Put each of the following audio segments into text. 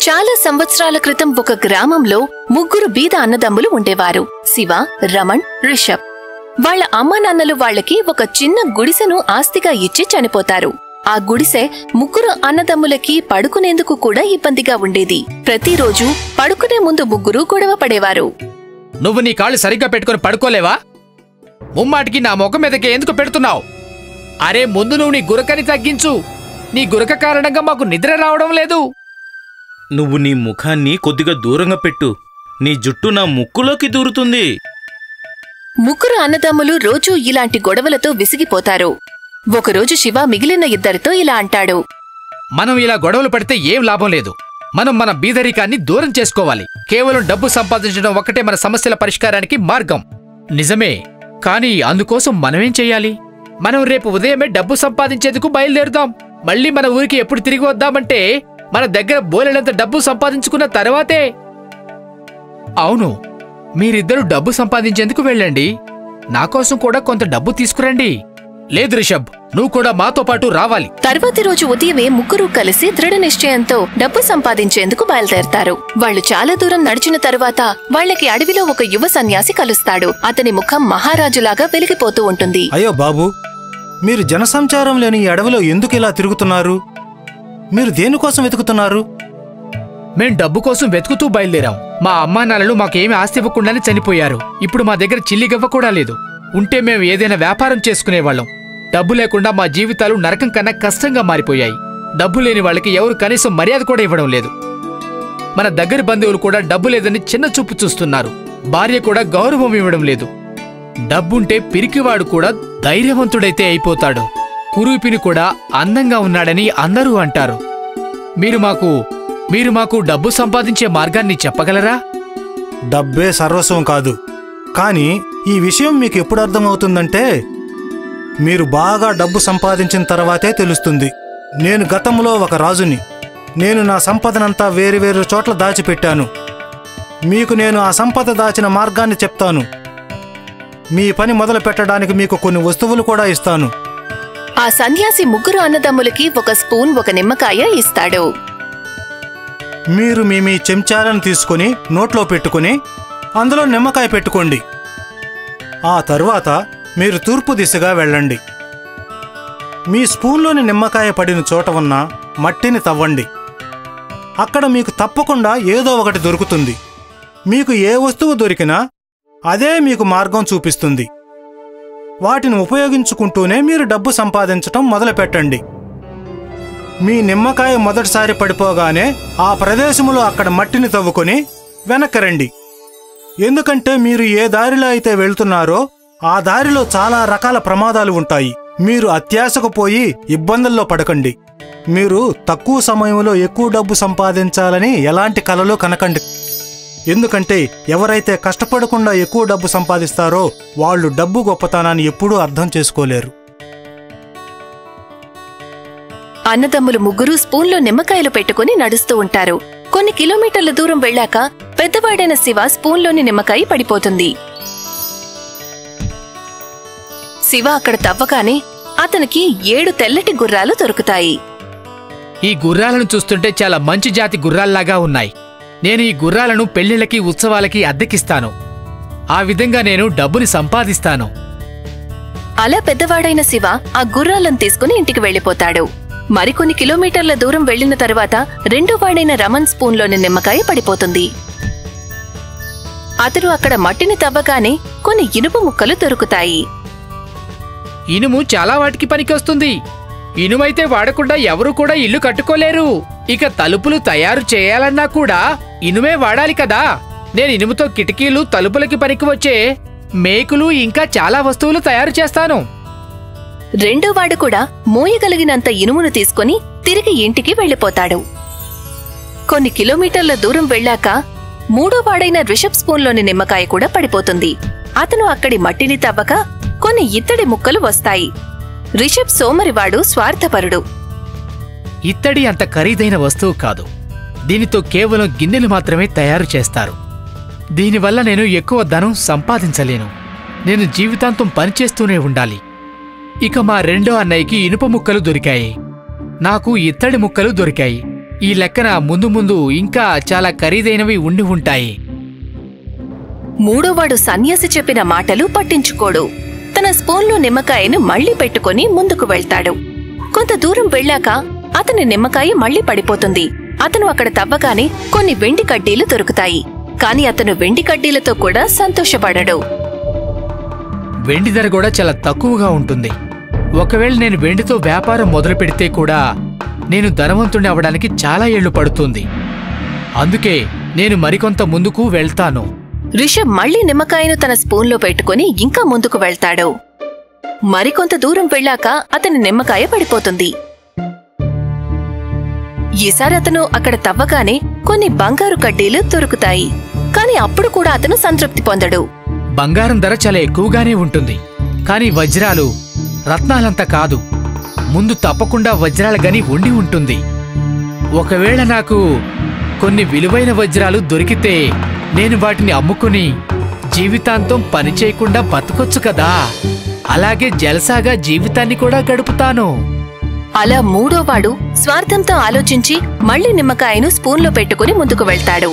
చాలా సంవత్సరాల క్రితం ఒక గ్రామంలో ముగ్గురు బీద అన్నదమ్ములు ఉండేవారు శివ రమణ్ రిషబ్ వాళ్ళ అమ్మా నాన్నలు వాళ్ళకి ఒక చిన్న గుడిసెను ఆస్తిగా ఇచ్చి చనిపోతారు ఆ గుడిసె ముగ్గురు అన్నదమ్ములకి పడుకునేందుకు కూడా ఇబ్బందిగా ఉండేది ప్రతిరోజు పడుకునే ముందు ముగ్గురు గొడవ పడేవారు నువ్వు నీ కాళ్ళు సరిగ్గా పెట్టుకొని పడుకోలేవా ముమ్మాటికి నా ముఖం మీదకి ఎందుకు పెడుతున్నావు అరే ముందు నువ్వు నీ గురకని తగ్గించు నీ గురక కారణంగా మాకు నిద్ర రావడం లేదు నువ్వు నీ ముఖాన్ని కొద్దిగా దూరంగా పెట్టు నీ జుట్టు నా ముక్కులోకి దూరుతుంది ముగ్గురు అన్నదమ్ములు రోజూ ఇలాంటి గొడవలతో విసిగిపోతారు ఒకరోజు శివ మిగిలిన ఇద్దరితో ఇలా అంటాడు మనం ఇలా గొడవలు పడితే ఏం లాభం లేదు మనం మన బీదరికాన్ని దూరం చేసుకోవాలి కేవలం డబ్బు సంపాదించడం ఒక్కటే మన సమస్యల పరిష్కారానికి మార్గం నిజమే కానీ అందుకోసం మనమేం చెయ్యాలి మనం రేపు ఉదయమే డబ్బు సంపాదించేందుకు బయలుదేరుదాం మళ్ళీ మన ఊరికి ఎప్పుడు తిరిగి వద్దామంటే మన దగ్గర బోలెడంత డబ్బు సంపాదించుకున్న తర్వాతే అవును మీరిద్దరూ డబ్బు సంపాదించేందుకు వెళ్ళండి నా కోసం కూడా కొంత డబ్బు తీసుకురండి లేదు రిషబ్ నువ్వు కూడా మాతో పాటు రావాలి తర్వాతి రోజు ఉదయమే ముగ్గురు కలిసి దృఢ నిశ్చయంతో డబ్బు సంపాదించేందుకు బయలుదేరతారు వాళ్ళు చాలా దూరం నడిచిన తరువాత వాళ్ళకి అడవిలో ఒక యువ సన్యాసి కలుస్తాడు అతని ముఖం మహారాజులాగా వెలిగిపోతూ ఉంటుంది అయ్యో బాబు మీరు జనసంచారం లేని ఈ అడవిలో ఎందుకు ఇలా తిరుగుతున్నారు మీరు దేనికోసం వెతుకుతున్నారు మేం డబ్బు కోసం వెతుకుతూ బయలుదేరాం మా అమ్మా నాన్నలు మాకేమీ ఆస్తి ఇవ్వకుండానే చనిపోయారు ఇప్పుడు మా దగ్గర చిల్లిగవ్వ కూడా లేదు ఉంటే మేము ఏదైనా వ్యాపారం చేసుకునేవాళ్ళం డబ్బు లేకుండా మా జీవితాలు నరకం కన్నా కష్టంగా మారిపోయాయి డబ్బు లేని వాళ్ళకి ఎవరు కనీసం మర్యాద కూడా ఇవ్వడం లేదు మన దగ్గర బంధువులు కూడా డబ్బు లేదని చిన్న చూపు చూస్తున్నారు భార్య కూడా గౌరవం ఇవ్వడం లేదు డబ్బుంటే పిరికివాడు కూడా ధైర్యవంతుడైతే అయిపోతాడు కురూపిని కూడా అందంగా ఉన్నాడని అందరూ అంటారు మీరు మాకు మీరు మాకు డబ్బు సంపాదించే మార్గాన్ని చెప్పగలరా డబ్బే సర్వస్వం కాదు కానీ ఈ విషయం మీకు ఎప్పుడు అర్థమవుతుందంటే మీరు బాగా డబ్బు సంపాదించిన తర్వాతే తెలుస్తుంది నేను గతంలో ఒక రాజుని నేను నా సంపదనంతా వేరు వేరు చోట్ల దాచిపెట్టాను మీకు నేను ఆ సంపద దాచిన మార్గాన్ని చెప్తాను మీ పని మొదలు పెట్టడానికి మీకు కొన్ని వస్తువులు కూడా ఇస్తాను ఆ సన్యాసి ముగ్గురు అన్నదమ్ములకి ఒక స్పూన్ ఒక నిమ్మకాయ ఇస్తాడు మీరు మీ మీ చెంచాలను తీసుకొని నోట్లో పెట్టుకొని అందులో నిమ్మకాయ పెట్టుకోండి ఆ తరువాత మీరు తూర్పు దిశగా వెళ్ళండి మీ స్పూన్లోని నిమ్మకాయ పడిన చోట ఉన్న మట్టిని తవ్వండి అక్కడ మీకు తప్పకుండా ఏదో ఒకటి దొరుకుతుంది మీకు ఏ వస్తువు దొరికినా అదే మీకు మార్గం చూపిస్తుంది వాటిని ఉపయోగించుకుంటూనే మీరు డబ్బు సంపాదించటం మొదలుపెట్టండి మీ నిమ్మకాయ మొదటిసారి పడిపోగానే ఆ ప్రదేశములో అక్కడ మట్టిని తవ్వుకొని వెనక్కి రండి ఎందుకంటే మీరు ఏ దారిలో అయితే వెళ్తున్నారో ఆ దారిలో చాలా రకాల ప్రమాదాలు ఉంటాయి మీరు అత్యాశకు పోయి ఇబ్బందుల్లో పడకండి మీరు తక్కువ సమయంలో ఎక్కువ డబ్బు సంపాదించాలని ఎలాంటి కలలు కనకండి ఎందుకంటే ఎవరైతే కష్టపడకుండా ఎక్కువ డబ్బు సంపాదిస్తారో వాళ్ళు డబ్బు గొప్పతనాన్ని ఎప్పుడూ అర్థం చేసుకోలేరు అన్నదమ్ములు ముగ్గురు స్పూన్లో నిమ్మకాయలు పెట్టుకుని నడుస్తూ ఉంటారు కొన్ని కిలోమీటర్ల దూరం వెళ్ళాక పెద్దవాడైన శివ స్పూన్లోని నిమ్మకాయ పడిపోతుంది శివ అక్కడ తవ్వగానే అతనికి ఏడు తెల్లటి గుర్రాలు దొరుకుతాయి ఈ గుర్రాలను చూస్తుంటే చాలా మంచి జాతి గుర్రాల్లాగా ఉన్నాయి నేను ఈ గుర్రాలను పెళ్లిళ్ళకి ఉత్సవాలకి అద్దెకిస్తాను ఆ విధంగా నేను డబ్బుని సంపాదిస్తాను అలా పెద్దవాడైన శివ ఆ గుర్రాలను తీసుకుని ఇంటికి వెళ్ళిపోతాడు మరికొన్ని కిలోమీటర్ల దూరం వెళ్లిన తరువాత రెండో వాడైన రమణ్ స్పూన్లోని నిమ్మకాయ పడిపోతుంది అతడు అక్కడ మట్టిని తవ్వగానే కొన్ని ఇనుప ముక్కలు దొరుకుతాయి ఇనుము చాలా వాటికి పనికొస్తుంది ఇనుమైతే వాడకుండా ఎవరు కూడా ఇల్లు కట్టుకోలేరు ఇక తలుపులు తయారు చేయాలన్నా కూడా ఇనుమే వాడాలి కదా నేను ఇనుముతో కిటికీలు తలుపులకి పనికి వచ్చే మేకులు ఇంకా చాలా వస్తువులు తయారు చేస్తాను రెండో వాడు కూడా మోయగలిగినంత ఇనుమును తీసుకుని తిరిగి ఇంటికి వెళ్ళిపోతాడు కొన్ని కిలోమీటర్ల దూరం వెళ్ళాక మూడో వాడైన రిషబ్ స్పూన్లోని నిమ్మకాయ కూడా పడిపోతుంది అతను అక్కడి మట్టిని తవ్వక కొన్ని ఇత్తడి ముక్కలు వస్తాయి రిషబ్ సోమరివాడు స్వార్థపరుడు ఇత్తడి అంత ఖరీదైన వస్తువు కాదు దీనితో కేవలం గిన్నెలు మాత్రమే తయారు చేస్తారు దీనివల్ల నేను ఎక్కువ ధనం సంపాదించలేను నేను జీవితాంతం పనిచేస్తూనే ఉండాలి ఇక మా రెండో అన్నయ్యకి ఇనుప ముక్కలు దొరికాయి నాకు ఇత్తడి ముక్కలు దొరికాయి ఈ లెక్కన ముందు ముందు ఇంకా చాలా ఖరీదైనవి ఉండి ఉంటాయి మూడోవాడు సన్యాసి చెప్పిన మాటలు పట్టించుకోడు తన స్పూన్లో నిమ్మకాయను మళ్ళీ పెట్టుకొని ముందుకు వెళ్తాడు కొంత దూరం వెళ్ళాక అతని నిమ్మకాయ మళ్ళీ పడిపోతుంది అతను అక్కడ తవ్వగానే కొన్ని వెండి కడ్డీలు దొరుకుతాయి కాని అతను వెండి కడ్డీలతో కూడా సంతోషపడడు వెండి ధర కూడా చాలా తక్కువగా ఉంటుంది ఒకవేళ నేను వెండితో వ్యాపారం మొదలు పెడితే కూడా నేను ధనవంతుణ్ణి అవ్వడానికి చాలా ఏళ్లు పడుతుంది అందుకే నేను మరికొంత ముందుకు వెళ్తాను రిషబ్ మళ్ళీ నిమ్మకాయను తన స్పూన్లో పెట్టుకుని ఇంకా ముందుకు వెళ్తాడు మరికొంత దూరం వెళ్ళాక అతని నిమ్మకాయ పడిపోతుంది ఈసారి అతను అక్కడ తవ్వగానే కొన్ని బంగారు కడ్డీలు దొరుకుతాయి కాని అప్పుడు కూడా అతను సంతృప్తి పొందడు బంగారం ధర చాలా ఎక్కువగానే ఉంటుంది కానీ వజ్రాలు రత్నాలంత కాదు ముందు తప్పకుండా వజ్రాల గని ఉండి ఉంటుంది ఒకవేళ నాకు కొన్ని విలువైన వజ్రాలు దొరికితే నేను వాటిని అమ్ముకుని జీవితాంతం పని చేయకుండా బతకొచ్చు కదా అలాగే జలసాగా జీవితాన్ని కూడా గడుపుతాను అలా మూడోవాడు స్వార్థంతో ఆలోచించి మళ్ళీ నిమ్మకాయను స్పూన్లో పెట్టుకుని ముందుకు వెళ్తాడు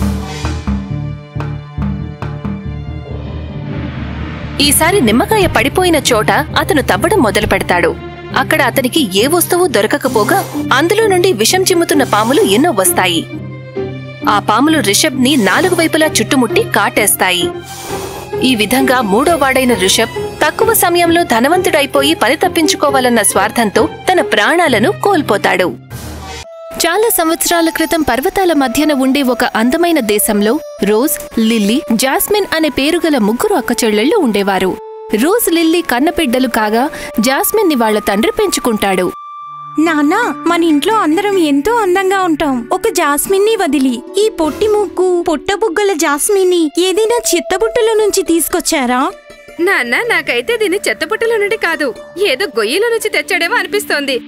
ఈసారి నిమ్మకాయ పడిపోయిన చోట అతను తవ్వడం మొదలు పెడతాడు అక్కడ అతనికి ఏ వస్తువు దొరకకపోగా అందులో నుండి విషం చిమ్ముతున్న పాములు ఎన్నో వస్తాయి ఆ పాములు రిషబ్ ని నాలుగు వైపులా చుట్టుముట్టి కాటేస్తాయి ఈ విధంగా మూడో వాడైన రిషబ్ తక్కువ సమయంలో ధనవంతుడైపోయి పని తప్పించుకోవాలన్న స్వార్థంతో తన ప్రాణాలను కోల్పోతాడు చాలా సంవత్సరాల క్రితం పర్వతాల మధ్యన ఉండే ఒక అందమైన దేశంలో రోజ్ లిల్లీ జాస్మిన్ అనే పేరుగల ముగ్గురు అక్కచెల్లెళ్ళు ఉండేవారు రోజ్ లిల్లీ కన్నబిడ్డలు కాగా జాస్మిన్ ని వాళ్ల తండ్రి పెంచుకుంటాడు నాన్న మన ఇంట్లో అందరం ఎంతో అందంగా ఉంటాం ఒక జాస్మిన్ ని వదిలి ఈ పొట్టి ముగ్గు పొట్టబుగ్గల జాస్మిన్ ని ఏదైనా చిత్తబుట్టలో నుంచి తీసుకొచ్చారా నాన్న నాకైతే దీన్ని చెత్తపుట్టలో నుండి కాదు ఏదో గొయ్యిలో నుంచి తెచ్చాడేమో అనిపిస్తోంది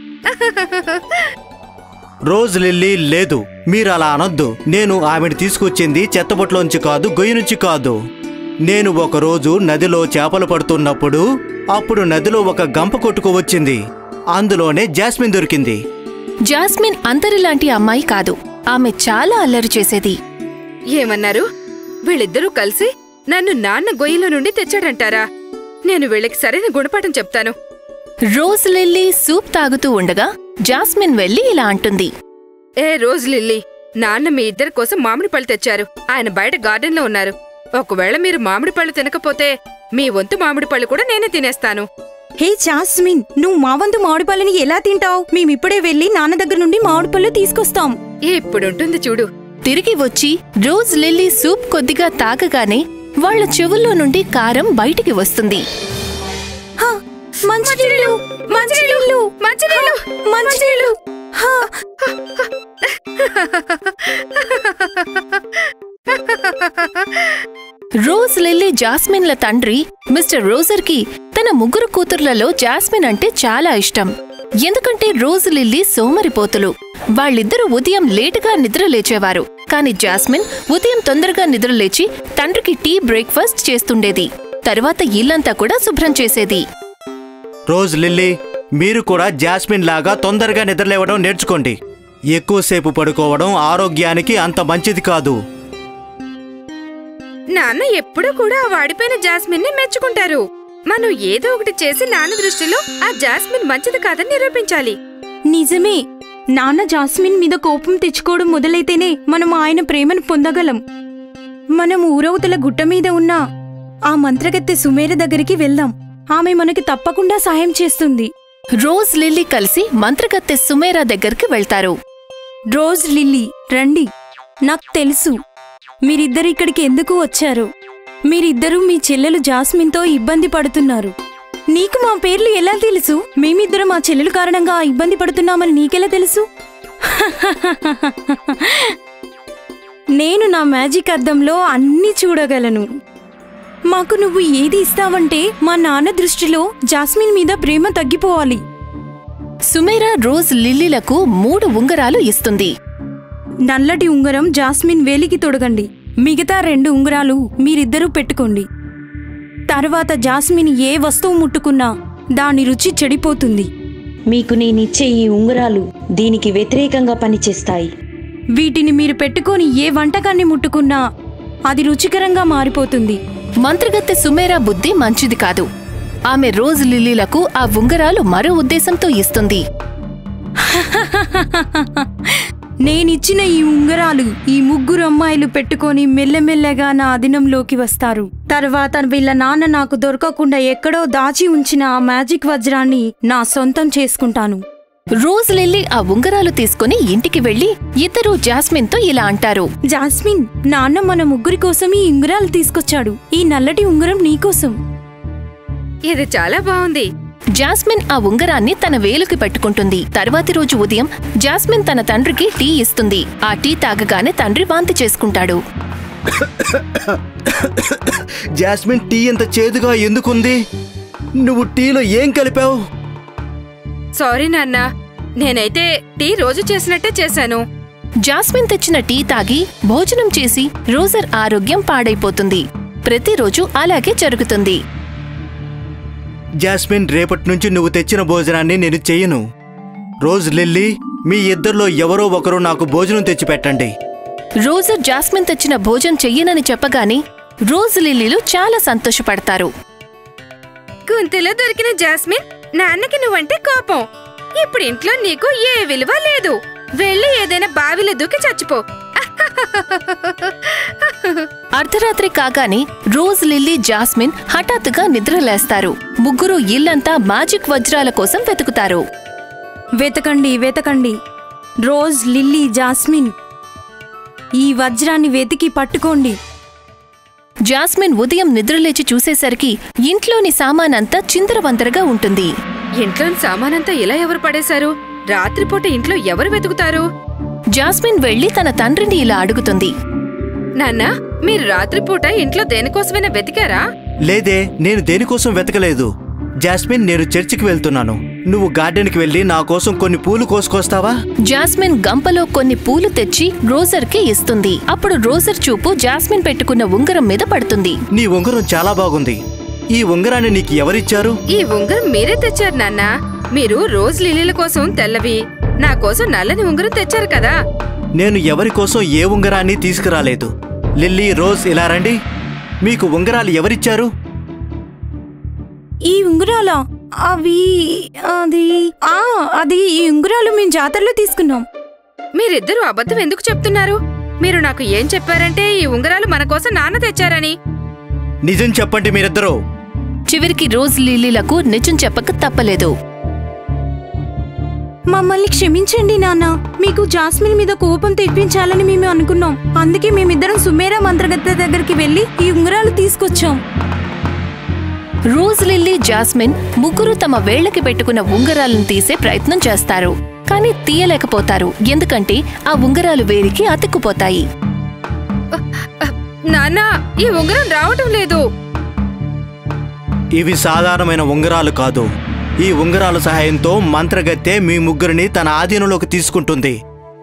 రోజ్ లిల్లీ లేదు మీరు అలా అనొద్దు నేను ఆమెను తీసుకొచ్చింది చెత్తబొట్లోంచి కాదు గొయ్యి నుంచి కాదు నేను ఒకరోజు నదిలో చేపలు పడుతున్నప్పుడు అప్పుడు నదిలో ఒక గంప కొట్టుకు వచ్చింది అందులోనే జాస్మిన్ దొరికింది జాస్మిన్ అంతరిలాంటి అమ్మాయి కాదు ఆమె చాలా అల్లరి చేసేది ఏమన్నారు వీళ్ళిద్దరూ కలిసి నన్ను నాన్న గొయ్యిలో నుండి తెచ్చాడంటారా నేను వీళ్ళకి సరైన గుణపాఠం చెప్తాను రోజ్ లిల్లీ సూప్ తాగుతూ ఉండగా జాస్మిన్ వెళ్లి ఇలా అంటుంది ఏ రోజ్ లిల్లీ నాన్న మీ ఇద్దరి కోసం మామిడి పళ్ళు తెచ్చారు ఆయన బయట గార్డెన్లో ఉన్నారు ఒకవేళ మీరు మామిడి పళ్ళు తినకపోతే మీ వంతు మామిడి పళ్ళు కూడా నేనే తినేస్తాను హే జాస్మిన్ నువ్వు మా వంతు మామిడి పళ్ళని ఎలా తింటావు మేమిప్పుడే వెళ్ళి నాన్న దగ్గర నుండి మామిడి పళ్ళు తీసుకొస్తాం ఇప్పుడుంటుంది చూడు తిరిగి వచ్చి రోజ్ లిల్లీ సూప్ కొద్దిగా తాగగానే వాళ్ళ చెవుల్లో నుండి కారం బయటికి వస్తుంది హా, మంచినీళ్ళు మంచినీళ్ళు మంచినీళ్ళు మంచినీళ్ళు హా, రోజ్ లిల్లీ జాస్మిన్ల తండ్రి మిస్టర్ రోజర్ కి తన ముగ్గురు కూతుర్లలో జాస్మిన్ అంటే చాలా ఇష్టం ఎందుకంటే రోజ్ లిల్లీ సోమరిపోతులు వాళ్ళిద్దరూ ఉదయం లేటుగా నిద్ర లేచేవారు కాని జాస్మిన్ ఉదయం తొందరగా నిద్ర లేచి తండ్రికి టీ బ్రేక్ఫాస్ట్ చేస్తుండేది తరువాత ఇల్లంతా కూడా శుభ్రం చేసేది రోజ్ లిల్లీ మీరు కూడా జాస్మిన్ లాగా తొందరగా నిద్రలేవడం నేర్చుకోండి ఎక్కువసేపు పడుకోవడం ఆరోగ్యానికి అంత మంచిది కాదు నాన్న ఎప్పుడూ కూడా ఆ వాడిపోయిన జాస్మిన్ ని మెచ్చుకుంటారు మనం ఏదో ఒకటి చేసి నాన్న దృష్టిలో ఆ జాస్మిన్ మంచిది కాదని నిరూపించాలి నిజమే నాన్న జాస్మిన్ మీద కోపం తెచ్చుకోవడం మొదలైతేనే మనం ఆయన ప్రేమను పొందగలం మనం ఊరవతల గుట్ట మీద ఉన్న ఆ మంత్రగత్తె సుమేర దగ్గరికి వెళ్దాం ఆమె మనకి తప్పకుండా సాయం చేస్తుంది రోజ్ లిల్లీ కలిసి మంత్రగత్తె సుమేరా దగ్గరికి వెళ్తారు రోజ్ లిల్లీ రండి నాకు తెలుసు మీరిద్దరు ఇక్కడికి ఎందుకు వచ్చారు మీరిద్దరూ మీ చెల్లెలు జాస్మిన్తో ఇబ్బంది పడుతున్నారు నీకు మా పేర్లు ఎలా తెలుసు మేమిద్దరం మా చెల్లెలు కారణంగా ఇబ్బంది పడుతున్నామని నీకెలా తెలుసు నేను నా మ్యాజిక్ అద్దంలో అన్నీ చూడగలను మాకు నువ్వు ఏది ఇస్తావంటే మా నాన్న దృష్టిలో జాస్మిన్ మీద ప్రేమ తగ్గిపోవాలి సుమేరా రోజ్ లిల్లీలకు మూడు ఉంగరాలు ఇస్తుంది నల్లటి ఉంగరం జాస్మిన్ వేలికి తొడగండి మిగతా రెండు ఉంగరాలు మీరిద్దరూ పెట్టుకోండి తర్వాత జాస్మిన్ ఏ వస్తువు ముట్టుకున్నా దాని రుచి చెడిపోతుంది మీకు నేనిచ్చే ఈ ఉంగరాలు దీనికి వ్యతిరేకంగా పనిచేస్తాయి వీటిని మీరు పెట్టుకొని ఏ వంటకాన్ని ముట్టుకున్నా అది రుచికరంగా మారిపోతుంది మంత్రగత్తె సుమేరా బుద్ధి మంచిది కాదు ఆమె రోజ్ లిల్లీలకు ఆ ఉంగరాలు మరో ఉద్దేశంతో ఇస్తుంది నేనిచ్చిన ఈ ఉంగరాలు ఈ ముగ్గురు అమ్మాయిలు పెట్టుకొని మెల్లమెల్లగా నా అధీనంలోకి వస్తారు తర్వాత వీళ్ళ నాన్న నాకు దొరకకుండా ఎక్కడో దాచి ఉంచిన ఆ మ్యాజిక్ వజ్రాన్ని నా సొంతం చేసుకుంటాను రోజ్ లిల్లీ ఆ ఉంగరాలు తీసుకుని ఇంటికి వెళ్లి ఇద్దరూ జాస్మిన్తో ఇలా అంటారు జాస్మిన్ నాన్న మన ముగ్గురి కోసం ఈ ఉంగరాలు తీసుకొచ్చాడు ఈ నల్లటి ఉంగరం నీకోసం ఇది చాలా బాగుంది జాస్మిన్ ఆ ఉంగరాన్ని తన వేలుకి పెట్టుకుంటుంది తర్వాతి రోజు ఉదయం జాస్మిన్ తన తండ్రికి టీ ఇస్తుంది ఆ టీ తాగగానే తండ్రి వాంతి చేసుకుంటాడు జాస్మిన్ టీ ఎంత చేదుగా ఎందుకుంది నువ్వు టీలో ఏం కలిపావు సారీ నాన్న నేనైతే టీ రోజు చేసినట్టే చేశాను జాస్మిన్ తెచ్చిన టీ తాగి భోజనం చేసి రోజర్ ఆరోగ్యం పాడైపోతుంది ప్రతిరోజు అలాగే జరుగుతుంది జాస్మిన్ రేపటి నుంచి నువ్వు తెచ్చిన భోజనాన్ని నేను చెయ్యను రోజ్ లిల్లీ మీ ఇద్దరిలో ఎవరో ఒకరు నాకు భోజనం తెచ్చి పెట్టండి రోజర్ జాస్మిన్ తెచ్చిన భోజనం చెయ్యనని చెప్పగానే రోజ్ లిల్లీలు చాలా సంతోషపడతారు గుంతలో దొరికిన జాస్మిన్ నాన్నకి నువ్వంటే కోపం ఇప్పుడు ఇంట్లో నీకు ఏ విలువ లేదు వెళ్ళి ఏదైనా బావిలో దూకి చచ్చిపో అర్ధరాత్రి కాగానే రోజ్ లిల్లీ జాస్మిన్ హఠాత్తుగా నిద్రలేస్తారు ముగ్గురు ఇల్లంతా మ్యాజిక్ వజ్రాల కోసం వెతుకుతారు వెతకండి వెతకండి రోజ్ లిల్లీ జాస్మిన్ ఈ వజ్రాన్ని వెతికి పట్టుకోండి జాస్మిన్ ఉదయం నిద్రలేచి చూసేసరికి ఇంట్లోని సామానంతా చిందరవందరగా ఉంటుంది ఇంట్లోని సామానంతా ఇలా ఎవరు పడేశారు రాత్రిపూట ఇంట్లో ఎవరు వెతుకుతారు జాస్మిన్ వెళ్లి తన తండ్రిని ఇలా అడుగుతుంది నాన్న మీరు రాత్రిపూట ఇంట్లో దేనికోసమైనా వెతికారా లేదే నేను దేనికోసం వెతకలేదు జాస్మిన్ నేను చర్చికి వెళ్తున్నాను నువ్వు గార్డెన్కి వెళ్ళి నా కోసం కొన్ని పూలు కోసుకొస్తావా జాస్మిన్ గంపలో కొన్ని పూలు తెచ్చి రోజర్కి ఇస్తుంది అప్పుడు రోజర్ చూపు జాస్మిన్ పెట్టుకున్న ఉంగరం మీద పడుతుంది నీ ఉంగరం చాలా బాగుంది ఈ ఉంగరాన్ని నీకు ఎవరిచ్చారు ఈ ఉంగరం మీరే తెచ్చారు నాన్న మీరు రోజ్ లిలీల కోసం తెల్లవి నా కోసం నల్లని ఉంగరం తెచ్చారు కదా నేను ఎవరి కోసం ఏ ఉంగరాన్ని తీసుకురాలేదు లిల్లీ రోజ్ ఇలా రండి మీకు ఉంగరాలు ఎవరిచ్చారు ఈ ఉంగరాలా అవి అది ఆ అది ఈ ఉంగరాలు మేము జాతరలో తీసుకున్నాం మీరిద్దరూ అబద్ధం ఎందుకు చెప్తున్నారు మీరు నాకు ఏం చెప్పారంటే ఈ ఉంగరాలు మన కోసం నాన్న తెచ్చారని నిజం చెప్పండి మీరిద్దరూ చివరికి రోజ్ లిల్లీలకు నిజం చెప్పక తప్పలేదు మమ్మల్ని క్షమించండి నాన్న మీకు జాస్మిన్ మీద కోపం తెప్పించాలని మేము అనుకున్నాం అందుకే మేమిద్దరం సుమేరా మంత్రగత్తె దగ్గరికి వెళ్ళి ఈ ఉంగరాలు తీసుకొచ్చాం రోజ్ లిల్లీ జాస్మిన్ ముగ్గురు తమ వేళ్లకి పెట్టుకున్న ఉంగరాలను తీసే ప్రయత్నం చేస్తారు కానీ తీయలేకపోతారు ఎందుకంటే ఆ ఉంగరాలు వేరికి అతుక్కుపోతాయి నాన్న ఈ ఉంగరం రావటం లేదు ఇవి సాధారణమైన ఉంగరాలు కాదు ఈ ఉంగరాల సహాయంతో మంత్రగత్తె మీ ముగ్గురిని తన ఆధీనంలోకి తీసుకుంటుంది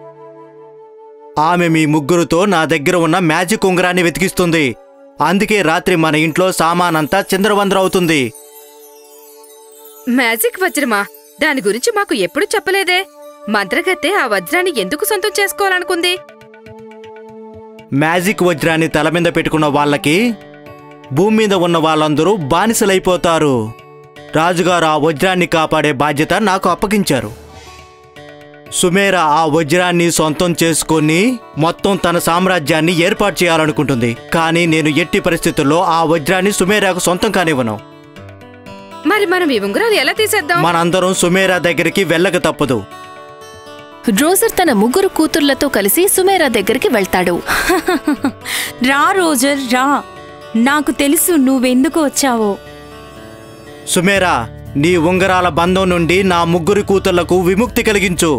ఆమె మీ ముగ్గురుతో నా దగ్గర ఉన్న మ్యాజిక్ ఉంగరాన్ని వెతికిస్తుంది అందుకే రాత్రి మన ఇంట్లో సామానంతా చిందరవందర అవుతుంది మ్యాజిక్ వజ్రమా దాని గురించి మాకు ఎప్పుడు చెప్పలేదే మంత్రగత్తె ఆ వజ్రాన్ని ఎందుకు సొంతం చేసుకోవాలనుకుంది మ్యాజిక్ వజ్రాన్ని తల మీద పెట్టుకున్న వాళ్ళకి భూమి మీద ఉన్న వాళ్ళందరూ బానిసలైపోతారు రాజుగారు ఆ వజ్రాన్ని కాపాడే బాధ్యత నాకు అప్పగించారు సుమేర ఆ వజ్రాన్ని సొంతం చేసుకొని మొత్తం తన సామ్రాజ్యాన్ని ఏర్పాటు చేయాలనుకుంటుంది కానీ నేను ఎట్టి పరిస్థితుల్లో ఆ వజ్రాన్ని సుమేరాకు సొంతం కానివ్వను మరి మనం ఈ ఉంగరాలు ఎలా తీసేద్దాం మనందరం సుమేరా దగ్గరికి వెళ్ళక తప్పదు రోజర్ తన ముగ్గురు కూతుర్లతో కలిసి సుమేరా దగ్గరికి వెళ్తాడు రా రోజర్ రా నాకు తెలుసు నువ్వెందుకు వచ్చావో సుమేరా నీ ఉంగరాల బంధం నుండి నా ముగ్గురి కూతుళ్లకు విముక్తి కలిగించు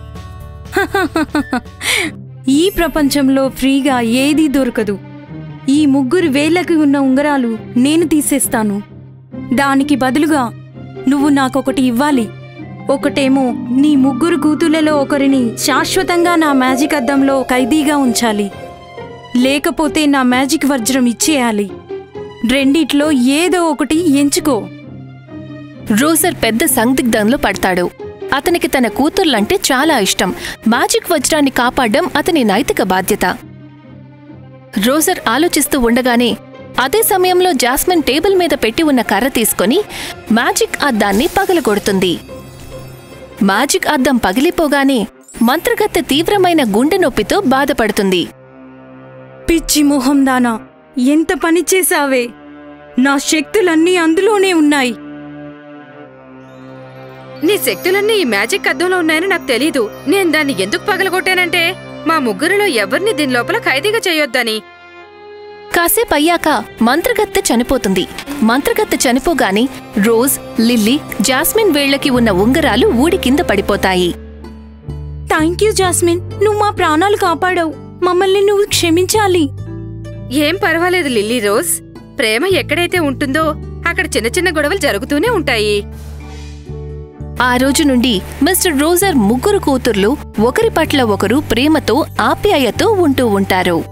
ఈ ప్రపంచంలో ఫ్రీగా ఏదీ దొరకదు ఈ ముగ్గురు వేళ్ళకి ఉన్న ఉంగరాలు నేను తీసేస్తాను దానికి బదులుగా నువ్వు నాకొకటి ఇవ్వాలి ఒకటేమో నీ ముగ్గురు కూతుళ్లలో ఒకరిని శాశ్వతంగా నా మ్యాజిక్ అద్దంలో ఖైదీగా ఉంచాలి లేకపోతే నా మ్యాజిక్ వజ్రం ఇచ్చేయాలి రెండిట్లో ఏదో ఒకటి ఎంచుకో రోజర్ పెద్ద సందిగ్ధంలో పడతాడు అతనికి తన కూతుర్లంటే చాలా ఇష్టం మ్యాజిక్ వజ్రాన్ని కాపాడడం అతని నైతిక బాధ్యత రోజర్ ఆలోచిస్తూ ఉండగానే అదే సమయంలో జాస్మిన్ టేబుల్ మీద పెట్టి ఉన్న కర్ర తీసుకొని మ్యాజిక్ అద్దాన్ని పగలగొడుతుంది మ్యాజిక్ అద్దం పగిలిపోగానే మంత్రగత్తె తీవ్రమైన గుండె నొప్పితో బాధపడుతుంది పిచ్చి మొహం దానా ఎంత పని చేశావే నా శక్తులన్నీ అందులోనే ఉన్నాయి నీ శక్తులన్నీ ఈ మ్యాజిక్ అద్దంలో ఉన్నాయని నాకు తెలీదు నేను దాన్ని ఎందుకు పగలగొట్టానంటే మా ముగ్గురిలో ఎవరిని దీని లోపల ఖైదీగా చేయొద్దని కాసేపు అయ్యాక మంత్రగత్తె చనిపోతుంది మంత్రగత్తె చనిపోగానే రోజ్ లిల్లీ జాస్మిన్ వేళ్లకి ఉన్న ఉంగరాలు ఊడి కింద పడిపోతాయి థ్యాంక్ యూ జాస్మిన్ నువ్వు మా ప్రాణాలు కాపాడావు మమ్మల్ని నువ్వు క్షమించాలి ఏం పర్వాలేదు లిల్లీ రోజ్ ప్రేమ ఎక్కడైతే ఉంటుందో అక్కడ చిన్న చిన్న గొడవలు జరుగుతూనే ఉంటాయి ఆ రోజు నుండి మిస్టర్ రోజర్ ముగ్గురు కూతుర్లు ఒకరి పట్ల ఒకరు ప్రేమతో ఆప్యాయతో ఉంటూ ఉంటారు